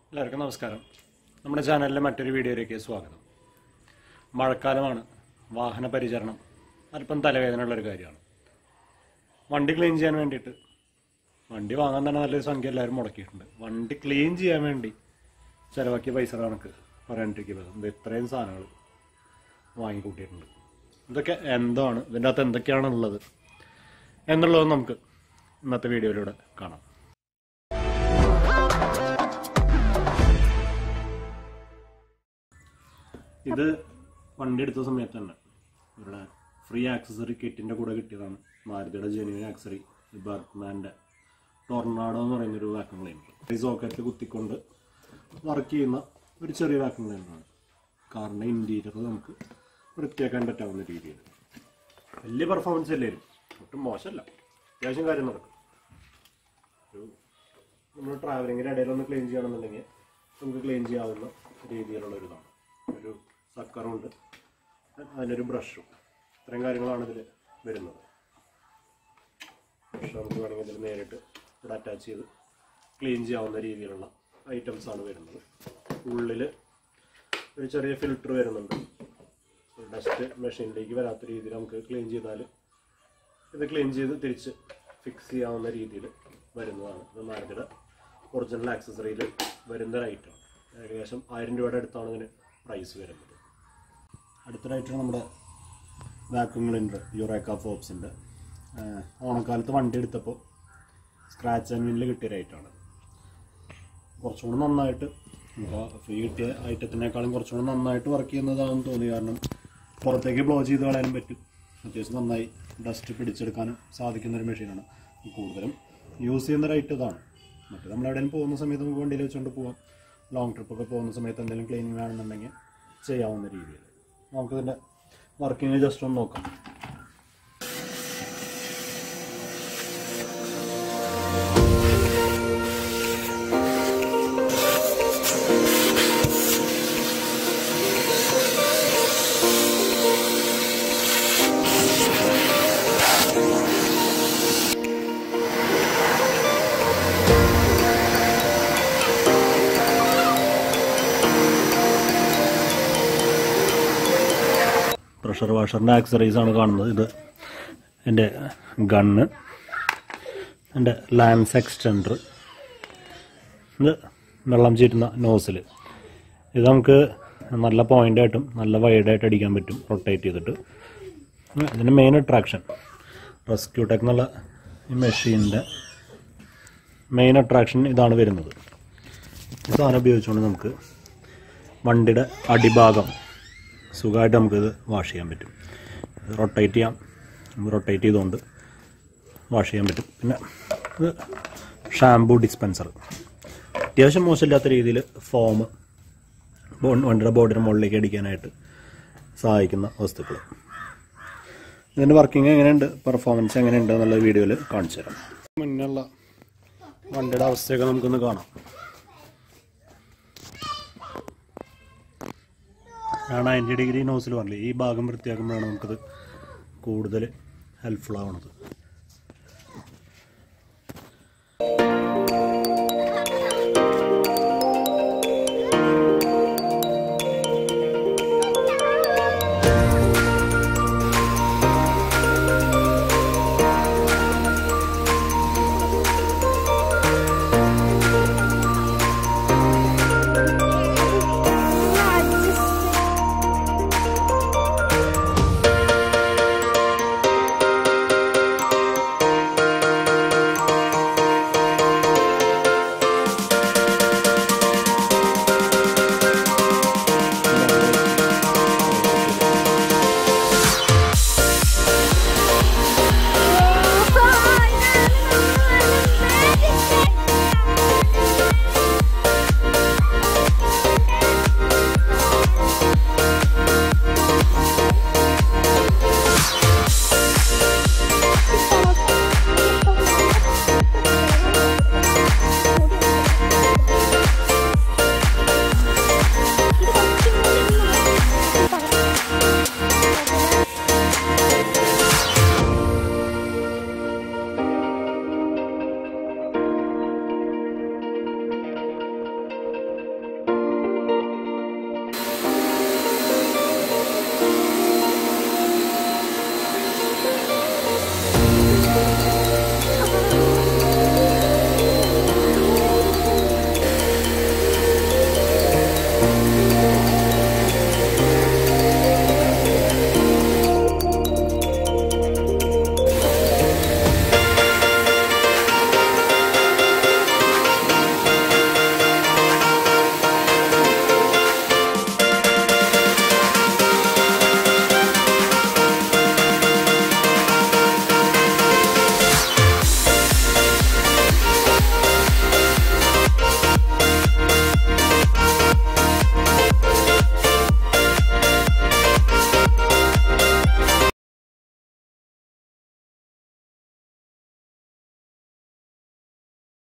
എല്ലാവർക്കും നമസ്കാരം നമ്മുടെ ചാനലിലെ മറ്റൊരു വീഡിയോയിലേക്ക് സ്വാഗതം മഴക്കാലമാണ് വാഹന പരിചരണം അല്പം തലവേദന ഉള്ളൊരു കാര്യമാണ് വണ്ടി ക്ലീൻ ചെയ്യാൻ വേണ്ടിയിട്ട് വണ്ടി വാങ്ങാൻ തന്നെ നല്ലൊരു സംഖ്യ എല്ലാവരും മുടക്കിയിട്ടുണ്ട് വണ്ടി ക്ലീൻ ചെയ്യാൻ വേണ്ടി ചിലവാക്കിയ പൈസ കണക്ക് പറയാണ്ടിരിക്കുന്നത് ഇത് ഇത്രയും സാധനങ്ങൾ വാങ്ങിക്കൂട്ടിയിട്ടുണ്ട് ഇതൊക്കെ എന്താണ് ഇതിൻ്റെ അകത്ത് എന്തൊക്കെയാണ് ഉള്ളത് എന്നുള്ളത് നമുക്ക് ഇന്നത്തെ വീഡിയോയിലൂടെ കാണാം ഇത് വണ്ടി എടുത്ത സമയത്ത് തന്നെ ഇവിടെ ഫ്രീ ആക്സസറി കിറ്റിൻ്റെ കൂടെ കിട്ടിയതാണ് മാരുതിയുടെ ജെനുവിൻ ആക്സറി ബർഗ്മാൻ്റെ ടൊർണാഡോ എന്ന് പറയുന്നൊരു വാക്യൂം ക്ലീനർ ഈ സോക്കറ്റിൽ കുത്തിക്കൊണ്ട് വർക്ക് ചെയ്യുന്ന ഒരു ചെറിയ വാക്യൂം ക്ലീനറാണ് കാറിൻ്റെ ഇൻറ്റീരിയർ നമുക്ക് വൃത്തിയാക്കാൻ പറ്റാവുന്ന രീതിയിൽ വലിയ പെർഫോമൻസ് അല്ലേലും ഒട്ടും മോശമല്ല അത്യാവശ്യം കാര്യം നടക്കും ഒരു നമ്മൾ ട്രാവലിങ്ങിൻ്റെ ഇടയിൽ ഒന്ന് ക്ലീൻ ചെയ്യണമെന്നുണ്ടെങ്കിൽ നമുക്ക് ക്ലീൻ ചെയ്യാവുന്ന രീതിയിലുള്ള ഒരു ഇതാണ് ഒരു സക്കറുണ്ട് അതിനൊരു ബ്രഷും ഇത്രയും കാര്യങ്ങളാണ് ഇതിൽ വരുന്നത് ബ്രഷ് നമുക്ക് വേണമെങ്കിൽ ഇതിൽ നേരിട്ട് ഇവിടെ അറ്റാച്ച് ചെയ്ത് ക്ലീൻ ചെയ്യാവുന്ന രീതിയിലുള്ള ഐറ്റംസ് ആണ് വരുന്നത് ഉള്ളിൽ ഒരു ചെറിയ ഫിൽറ്റർ വരുന്നുണ്ട് ഡസ്റ്റ് മെഷീനിലേക്ക് വരാത്ത രീതിയിൽ നമുക്ക് ക്ലീൻ ചെയ്താൽ ഇത് ക്ലീൻ ചെയ്ത് തിരിച്ച് ഫിക്സ് ചെയ്യാവുന്ന രീതിയിൽ വരുന്നതാണ് ഇത് മാരുതിയുടെ ഒറിജിനൽ ആക്സസറിയിൽ വരുന്ന ഒരു ഐറ്റം ഏകദേശം ആയിരം രൂപയുടെ അടുത്താണ് ഇതിന് പ്രൈസ് വരുന്നത് അടുത്തൊരായിട്ട് നമ്മുടെ വാക്യൂം ക്ലീനർ യുറേക്ക ഫോപ്സിൻ്റെ ഓണക്കാലത്ത് വണ്ടി എടുത്തപ്പോൾ സ്ക്രാച്ച് ആൻഡ് വിന്നിൽ കിട്ടിയ റേറ്റാണ് കുറച്ചുകൂടി നന്നായിട്ട് നമുക്ക് ഫ്രീ കിട്ടിയ ഐറ്റത്തിനേക്കാളും കുറച്ചുകൂടി നന്നായിട്ട് വർക്ക് ചെയ്യുന്നതാണെന്ന് തോന്നി കാരണം പുറത്തേക്ക് ബ്ലോ ചെയ്ത് കളയാനും പറ്റും അത്യാവശ്യം നന്നായി ഡസ്റ്റ് പിടിച്ചെടുക്കാനും സാധിക്കുന്ന ഒരു മെഷീനാണ് കൂടുതലും യൂസ് ചെയ്യുന്ന ഒരു ഐറ്റം ഇതാണ് മറ്റേ നമ്മൾ എവിടെയും പോകുന്ന സമയത്ത് നമുക്ക് വണ്ടിയിൽ വെച്ചുകൊണ്ട് പോവാം ലോങ് ട്രിപ്പൊക്കെ പോകുന്ന സമയത്ത് എന്തെങ്കിലും ക്ലീനിങ് വേണമെന്നുണ്ടെങ്കിൽ ചെയ്യാവുന്ന രീതിയിൽ നമുക്കിതിൻ്റെ വർക്കിംഗ് ജസ്റ്റ് ഒന്ന് നോക്കാം പ്രഷർ വാഷറിൻ്റെ ആക്സറീസ് ആണ് കാണുന്നത് ഇത് എൻ്റെ ഗണ്ണ് എൻ്റെ ലാൻസ് എക്സ്റ്റൻഡർ ഇത് വെള്ളം ചീറ്റുന്ന നോസിൽ ഇത് നമുക്ക് നല്ല പോയിൻ്റായിട്ടും നല്ല വൈഡായിട്ട് അടിക്കാൻ പറ്റും റൊട്ടേറ്റ് ചെയ്തിട്ട് ഇതിൻ്റെ മെയിൻ അട്രാക്ഷൻ റെസ്ക്യൂ ടെക് എന്നുള്ള ഈ മെഷീൻ്റെ മെയിൻ അട്രാക്ഷൻ ഇതാണ് വരുന്നത് ഈ സാധനം ഉപയോഗിച്ചുകൊണ്ട് നമുക്ക് വണ്ടിയുടെ അടിഭാഗം സുഖമായിട്ട് നമുക്കിത് വാഷ് ചെയ്യാൻ പറ്റും റൊട്ടേറ്റ് ചെയ്യാം റൊട്ടേറ്റ് ചെയ്തുകൊണ്ട് വാഷ് ചെയ്യാൻ പറ്റും പിന്നെ ഇത് ഷാംപൂ ഡിസ്പെൻസർ അത്യാവശ്യം മോശമില്ലാത്ത രീതിയിൽ ഫോം വണ്ടിയുടെ ബോഡിയുടെ മുകളിലേക്ക് അടിക്കാനായിട്ട് സഹായിക്കുന്ന വസ്തുക്കൾ ഇതിൻ്റെ വർക്കിംഗ് എങ്ങനെയുണ്ട് പെർഫോമൻസ് എങ്ങനെയുണ്ട് എന്നുള്ള വീഡിയോയിൽ കാണിച്ചു തരാം മുന്നുള്ള വണ്ടിയുടെ അവസ്ഥയൊക്കെ നമുക്കൊന്ന് കാണാം ആ നയൻറ്റി ഡിഗ്രി നോസിൽ പറഞ്ഞില്ലേ ഈ ഭാഗം വൃത്തിയാക്കുമ്പോഴാണ് നമുക്കത് കൂടുതൽ ഹെൽപ്ഫുൾ ആവണത്